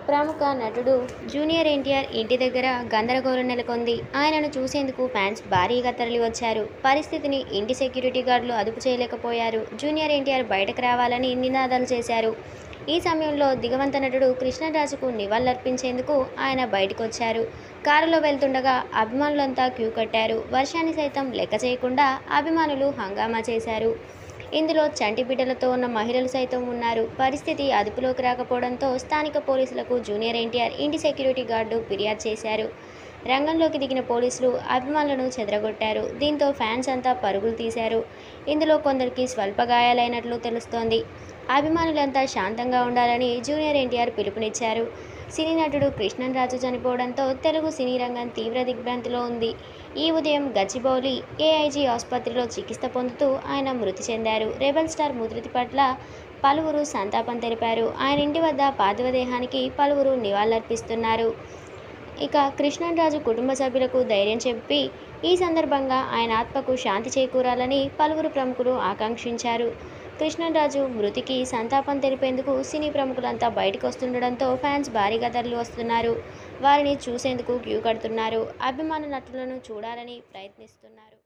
ప్రముఖ నటుడు జూనియర్ ఎన్టీఆర్ ఇంటి దగ్గర గందరగోళం నెలకొంది ఆయనను చూసేందుకు ఫ్యాన్స్ భారీగా తరలివచ్చారు పరిస్థితిని ఇంటి సెక్యూరిటీ గార్డులు అదుపు చేయలేకపోయారు జూనియర్ ఎన్టీఆర్ బయటకు రావాలని నినాదాలు చేశారు ఈ సమయంలో దిగవంత నటుడు కృష్ణరాజుకు నివాళులర్పించేందుకు ఆయన బయటకొచ్చారు కారులో వెళ్తుండగా అభిమానులంతా క్యూ కట్టారు వర్షాన్ని సైతం లెక్క చేయకుండా అభిమానులు హంగామా చేశారు ఇందులో చంటి బిడ్డలతో ఉన్న మహిళలు సైతం ఉన్నారు పరిస్థితి అదుపులోకి రాకపోవడంతో స్థానిక పోలీసులకు జూనియర్ ఎన్టీఆర్ ఇంటి సెక్యూరిటీ గార్డు ఫిర్యాదు చేశారు రంగంలోకి దిగిన పోలీసులు అభిమానులను చెదరగొట్టారు దీంతో ఫ్యాన్స్ అంతా పరుగులు తీశారు ఇందులో కొందరికి స్వల్ప గాయాలైనట్లు తెలుస్తోంది అభిమానులంతా శాంతంగా ఉండాలని జూనియర్ ఎన్టీఆర్ పిలుపునిచ్చారు సినీ నటుడు కృష్ణన్ రాజు చనిపోవడంతో తెలుగు సినీ రంగం తీవ్ర దిగ్భ్రాంతిలో ఉంది ఈ ఉదయం గచ్చిబౌలి ఏఐజీ ఆసుపత్రిలో చికిత్స పొందుతూ ఆయన మృతి చెందారు రెబల్ స్టార్ మృతి పట్ల పలువురు సంతాపం తెలిపారు ఆయన ఇంటి వద్ద పార్థివ దేహానికి పలువురు నివాళులర్పిస్తున్నారు ఇక కృష్ణరాజు కుటుంబ సభ్యులకు ధైర్యం చెప్పి ఈ సందర్భంగా ఆయన ఆత్మకు శాంతి చేకూరాలని పలువురు ప్రముఖులు ఆకాంక్షించారు కృష్ణరాజు మృతికి సంతాపం తెలిపేందుకు సినీ ప్రముఖులంతా బయటకు వస్తుండడంతో ఫ్యాన్స్ భారీగా తరలి వస్తున్నారు వారిని చూసేందుకు క్యూ కడుతున్నారు అభిమాన నటులను చూడాలని ప్రయత్నిస్తున్నారు